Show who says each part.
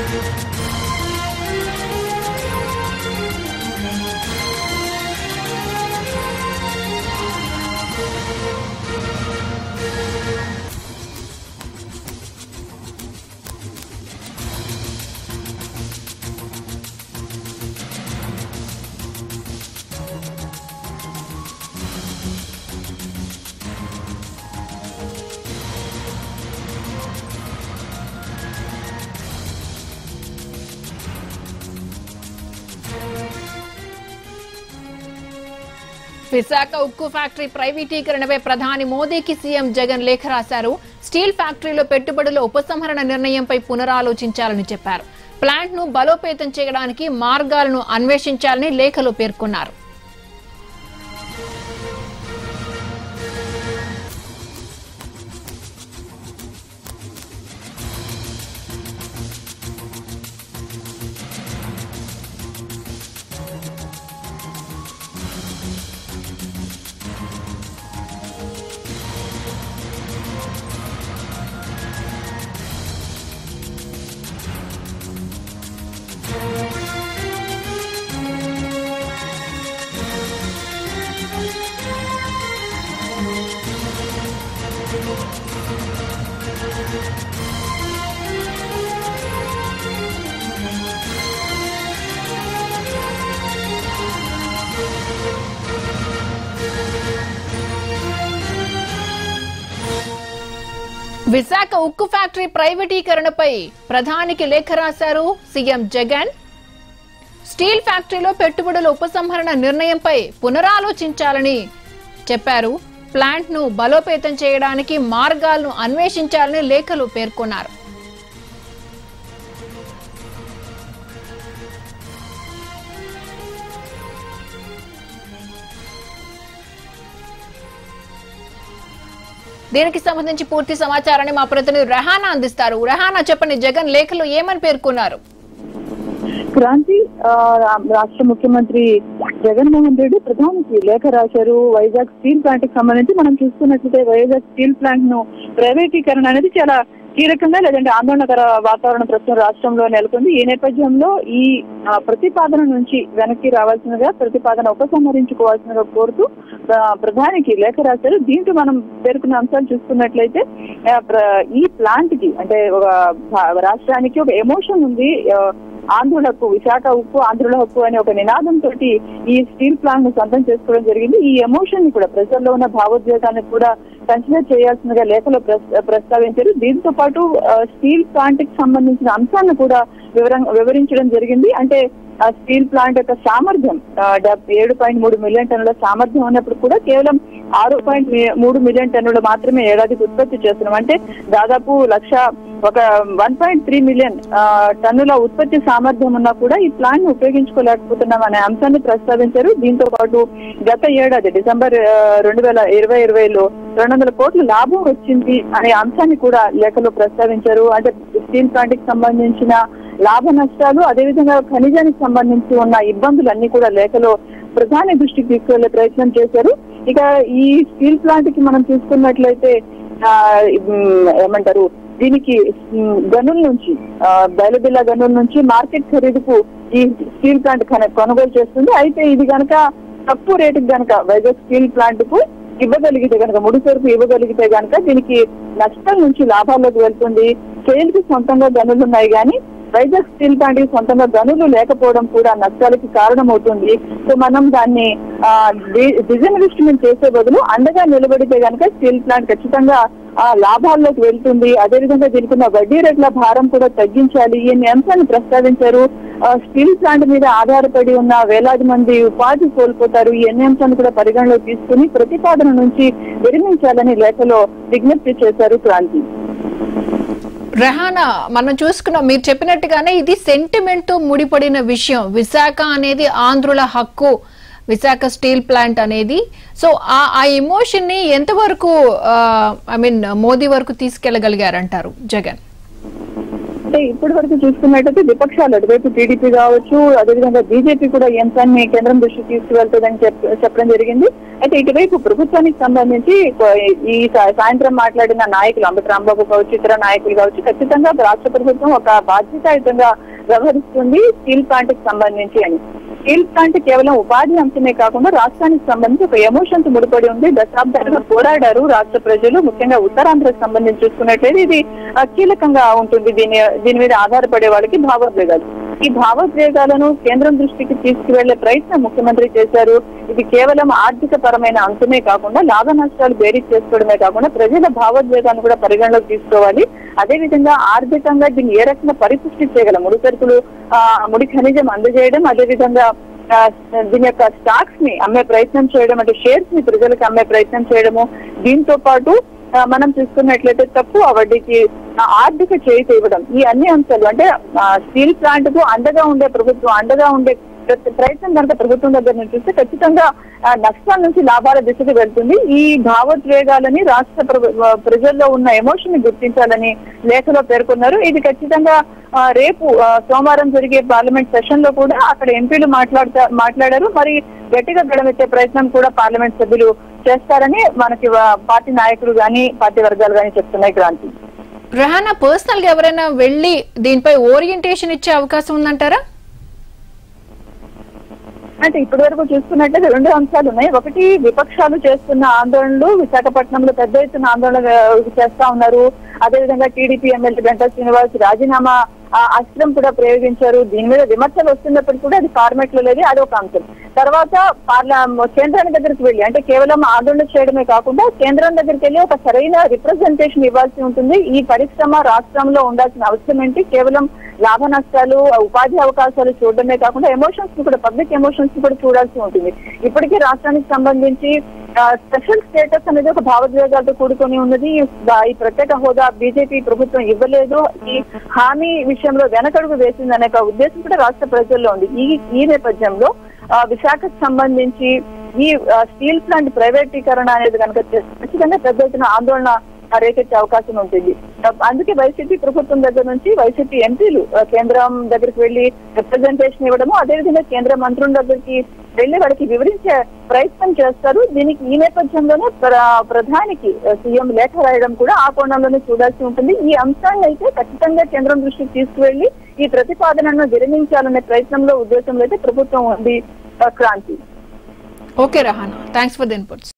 Speaker 1: విశాఖ ఉక్కు ఫ్యాక్టరీ ప్రైవేటీకరణపై ప్రధాని మోదీకి సీఎం జగన్ లేఖ రాశారు స్టీల్ ఫ్యాక్టరీలో పెట్టుబడుల ఉపసంహరణ నిర్ణయంపై పునరాలోచించాలని చెప్పారు ప్లాంట్ ను బలోపేతం చేయడానికి మార్గాలను అన్వేషించాలని లేఖలో పేర్కొన్నారు విశాఖ ఉక్కు ఫ్యాక్టరీ ప్రైవేటీకరణపై ప్రధానికి లేఖ రాశారు సీఎం జగన్ స్టీల్ ఫ్యాక్టరీలో పెట్టుబడుల ఉపసంహరణ నిర్ణయంపై పునరాలోచించాలని చెప్పారు ప్లాంట్ ను బలోపేతం చేయడానికి మార్గాలను అన్వేషించాలని లేఖలో పేర్కొన్నారు దీనికి సంబంధించి పూర్తి సమాచారాన్ని మా ప్రతినిధి రెహానా అందిస్తారు రెహానా చెప్పండి జగన్ లేఖలో ఏమని పేర్కొన్నారు
Speaker 2: క్రాంతి ఆ, రాష్ట్ర ముఖ్యమంత్రి జగన్మోహన్ రెడ్డి ప్రధానికి లేఖ రాశారు వైజాగ్ స్టీల్ ప్లాంట్ కి సంబంధించి మనం చూస్తున్నట్లయితే వైజాగ్ స్టీల్ ప్లాంట్ ను ప్రైవేటీకరణ అనేది చాలా కీలకంగా లేదంటే ఆందోళనకర వాతావరణం ప్రస్తుతం రాష్ట్రంలో నెలకొంది ఈ నేపథ్యంలో ఈ ఆ, ప్రతిపాదన నుంచి వెనక్కి రావాల్సినగా ప్రతిపాదన ఉపసంహరించుకోవాల్సినగా కోరుతూ ఆ, ప్రధానికి లేఖ రాశారు దీంట్లో మనం పేర్కొన్న అంశాలు చూసుకున్నట్లయితే ఆ, ప్ర- ఈ ప్లాంట్ కి అంటే ఒక భా- రాష్ట్రానికి ఒక ఎమోషన్ ఉంది ఆ, ఆంధ్రుల హక్కు విశాఖ ఉక్కు ఆంధ్రుల హక్కు అనే ఒక నినాదం తోటి ఈ స్టీల్ ప్లాంట్ ను సొంతం చేసుకోవడం జరిగింది ఈ ఎమోషన్ ని కూడా ప్రజల్లో ఉన్న భావోద్వేగాన్ని కూడా కన్సిడర్ చేయాల్సిందిగా లేఖలో ప్రస్- ప్రస్తావించారు దీంతో పాటు ఆ, స్టీల్ ప్లాంట్ కి సంబంధించిన అంశాలను కూడా వివరం వివరించడం జరిగింది అంటే ఆ స్టీల్ ప్లాంట్ యొక్క సామర్థ్యం ఆ, డెబ్- ఏడు పాయింట్ మూడు మిలియన్ టన్నుల సామర్థ్యం ఉన్నప్పుడు కూడా కేవలం ఆరు పాయింట్ మూడు మిలియన్ టన్నులు మాత్రమే ఏడాదికి ఉత్పత్తి చేస్తున్నాం అంటే దాదాపు లక్ష ఒక వన్ పాయింట్ త్రీ మిలియన్ ఆ, టన్నుల ఉత్పత్తి సామర్థ్యం ఉన్నా కూడా ఈ ప్లాన్ ను ఉపయోగించుకోలేకపోతున్నాం అనే అంశాన్ని ప్రస్తావించారు దీంతో పాటు గత ఏడాది డిసెంబర్ ఆ, రెండు వేల ఇరవై ఇరవైలో రెండు వందల కోట్ల లాభం వచ్చింది అనే అంశాన్ని కూడా లేఖలో ప్రస్తావించారు అంటే స్టీల్ ప్లాంట్ కి సంబంధించిన లాభ నష్టాలు అదేవిధంగా ఖనిజానికి సంబంధించి ఉన్న ఇబ్బందులన్నీ కూడా లేఖలో ప్రధాని దృష్టికి తీసుకెళ్లే ప్రయత్నం చేశారు ఇక ఈ స్టీల్ ప్లాంట్ కి మనం చూసుకున్నట్లయితే ఆ, ఉమ్, ఏమంటారు దీనికి ఉమ్, గనుల నుంచి ఆ, బయలుబిల్ల గనుల నుంచి మార్కెట్ ఖరీదుకు ఈ స్టీల్ ప్లాంట్ కన- కొనుగోలు చేస్తుంది అయితే ఇది గనక తక్కువ రేటుకి గనక వైజాగ్ స్టీల్ ప్లాంట్ కు ఇవ్వగలిగితే గనక ముడి సరుకు ఇవ్వగలిగితే గనక దీనికి నష్టం నుంచి లాభాల్లోకి వెళ్తుంది సేల్ కి సొంతంగా గనులు ఉన్నాయి కానీ వైజాగ్ స్టీల్ ప్లాంట్ కి సొంతంగా గనులు లేకపోవడం కూడా నష్టాలకి కారణమవుతుంది సో మనం దాన్ని డిజిన్వెస్ట్మెంట్ చేసే బదులు అండగా నిలబడితే గనక స్టీల్ ప్లాంట్ ఖచ్చితంగా ఆ లాభాల్లోకి వెళ్తుంది అదేవిధంగా దీనికి ఉన్న వడ్డీ రేట్ల భారం కూడా తగ్గించాలి ఈ అంశాన్ని ప్రస్తావించారు ఆ, స్టీల్ ప్లాంట్ మీద ఆధారపడి ఉన్న వేలాది మంది ఉపాధి కోల్పోతారు ఈ అన్ని అంశాన్ని కూడా పరిగణలోకి తీసుకుని ప్రతిపాదన నుంచి విరమించాలని లేఖలో విజ్ఞప్తి చేశారు క్రాంతి
Speaker 1: రెహానా మనం చూసుకున్నాం మీరు చెప్పినట్టుగానే ఇది సెంటిమెంట్ తో ముడిపడిన విషయం విశాఖ అనేది ఆంధ్రుల హక్కు విశాఖ స్టీల్ ప్లాంట్ అనేది సో ఆ ఆ ఎమోషన్ ని ఎంతవరకు ఐ మీన్ మోదీ వరకు తీసుకెళ్లగలిగారంటారు జగన్
Speaker 2: అంటే ఇప్పటి వరకు చూసుకున్నట్టయితే విపక్షాలు అటువైపు టీడీపీ కావచ్చు అదేవిధంగా బీజేపీ కూడా ఈ అంశాన్ని కేంద్రం దృష్టికి తీసుకువెళ్తుందని చెప్ చెప్పడం జరిగింది అయితే ఇటువైపు ప్రభుత్వానికి సంబంధించి కొ- ఈ సా- సాయంత్రం మాట్లాడిన నాయకులు అంబటి రాంబాబు కావచ్చు ఇతర నాయకులు కావచ్చు ఖచ్చితంగా రాష్ట్ర ప్రభుత్వం ఒక బాధ్యతాయుతంగా వ్యవహరిస్తుంది స్టీల్ ప్లాంట్ కి సంబంధించి అని స్టీల్ ప్లాంట్ కేవలం ఉపాధి అంశమే కాకుండా రాష్ట్రానికి సంబంధించి ఒక ఎమోషన్ తో ముడిపడి ఉంది దశాబ్దాలుగా పోరాడారు రాష్ట్ర ప్రజలు ముఖ్యంగా ఉత్తరాంధ్రకు సంబంధించి చూసుకున్నట్లయితే ఇది ఆ, కీలకంగా ఉంటుంది దీని దీని మీద ఆధారపడే వాళ్ళకి భావోద్వేగాలు ఈ భావోద్వేగాలను కేంద్రం దృష్టికి తీసుకువెళ్లే ప్రయత్నం ముఖ్యమంత్రి చేశారు ఇది కేవలం ఆర్థిక పరమైన అంశమే కాకుండా లాభ నష్టాలు బేరీజ్ చేసుకోవడమే కాకుండా ప్రజల భావోద్వేగాన్ని కూడా పరిగణలోకి తీసుకోవాలి అదేవిధంగా ఆర్థికంగా దీన్ని ఏ రకంగా పరిపుష్టి చేయగలం ముడి సరుకులు ఆ, ముడి ఖనిజం అందజేయడం అదేవిధంగా ఆ, దీని యొక్క స్టాక్స్ ని అమ్మే ప్రయత్నం చేయడం అంటే షేర్స్ ని ప్రజలకు అమ్మే ప్రయత్నం చేయడము దీంతో పాటు ఆ, మనం చూసుకున్నట్లయితే తక్కువ వడ్డీకి ఆ, ఆర్థిక చేయుత ఇవ్వడం ఈ అన్ని అంశాలు అంటే ఆ, స్టీల్ ప్లాంట్ కు అండగా ఉండే ప్రభుత్వం అండగా ఉండే ప్ర- ప్రయత్నం కనుక ప్రభుత్వం దగ్గర నుంచి చూస్తే ఖచ్చితంగా ఆ, నష్టాల నుంచి లాభాల దిశకు వెళ్తుంది ఈ భావోద్వేగాలని రాష్ట్ర ప్రభు- ఆ, ప్రజల్లో ఉన్న ఎమోషన్ ని గుర్తించాలని లేఖలో పేర్కొన్నారు ఇది ఖచ్చితంగా ఆ, రేపు ఆ, సోమవారం జరిగే పార్లమెంట్ సెషన్ లో కూడా అక్కడ ఎంపీలు మాట్లాడతా మాట్లాడారు మరి గట్టిగా గడమెత్తే ప్రయత్నం కూడా పార్లమెంట్ సభ్యులు చేస్తారని మనకి ఆ, పార్టీ నాయకులు గాని పార్టీ వర్గాలు గాని చెప్తున్నాయి క్రాంతి
Speaker 1: రహానా పర్సనల్ గా ఎవరైనా వెళ్ళి దీనిపై ఓరియంటేషన్ ఇచ్చే అవకాశం ఉందంటారా
Speaker 2: అంటే ఇప్పటి వరకు చూసుకున్నట్లయితే రెండు అంశాలు ఉన్నాయి ఒకటి విపక్షాలు చేస్తున్న ఆందోళనలు విశాఖపట్నంలో పెద్ద ఎత్తున ఆందోళన ఆ, చేస్తా ఉన్నారు అదేవిధంగా టీడీపీ ఎమ్మెల్యే గంటా శ్రీనివాస్ రాజీనామా ఆ, అస్త్రం కూడా ప్రయోగించారు దీని మీద విమర్శలు వస్తున్నప్పటికీ కూడా అది ఫార్మేట్ లో లేదు అది ఒక అంశం తర్వాత పార్లా కేంద్రానికి దగ్గరికి వెళ్ళి అంటే కేవలం ఆందోళన చేయడమే కాకుండా కేంద్రం దగ్గరికి వెళ్ళి ఒక సరైన రిప్రజెంటేషన్ ఇవ్వాల్సి ఉంటుంది ఈ పరిశ్రమ రాష్ట్రంలో ఉండాల్సిన అవసరం ఏంటి కేవలం లాభ నష్టాలు ఉపాధి అవకాశాలు చూడడమే కాకుండా ఎమోషన్స్ ని కూడా పబ్లిక్ ఎమోషన్స్ ని కూడా చూడాల్సి ఉంటుంది ఇప్పటికీ రాష్ట్రానికి సంబంధించి స్పెషల్ స్టేటస్ అనేది ఒక భావోద్వేగాలతో కూడుకొని ఉన్నది ఆ, ఈ ప్రత్యేక హోదా బీజేపీ ప్రభుత్వం ఇవ్వలేదు ఈ హామీ విషయంలో వెనకడుగు వేసింది అనే ఒక ఉద్దేశం కూడా రాష్ట్ర ప్రజల్లో ఉంది ఈ ఈ నేపథ్యంలో ఆ, విశాఖకు సంబంధించి ఈ ఆ, స్టీల్ ప్లాంట్ ప్రైవేటీకరణ అనేది కనుక చేస్తే ఖచ్చితంగా పెద్ద ఎత్తున ఆందోళన ఆ, రేకెత్తే అవకాశం ఉంటుంది ఆ, అందుకే వైసీపీ ప్రభుత్వం దగ్గర నుంచి వైసీపీ ఎంపీలు ఆ, కేంద్రం దగ్గరికి వెళ్లి రిప్రజెంటేషన్ ఇవ్వడము అదేవిధంగా కేంద్ర మంత్రుల దగ్గరికి వెళ్లి వారికి వివరించే ప్రయత్నం చేస్తారు దీనికి ఈ నేపథ్యంలోనే ప్ర- ప్రధానికి ఆ, సీఎం లేఖ రాయడం కూడా ఆ కోణంలోనే చూడాల్సి ఉంటుంది ఈ అంశాన్ని అయితే ఖచ్చితంగా కేంద్రం దృష్టికి తీసుకువెళ్లి ఈ ప్రతిపాదనను విరమించాలనే ప్రయత్నంలో ఉద్దేశంలో అయితే ప్రభుత్వం ఉంది ఆ, Kranthi
Speaker 1: okay Rahana thanks for the inputs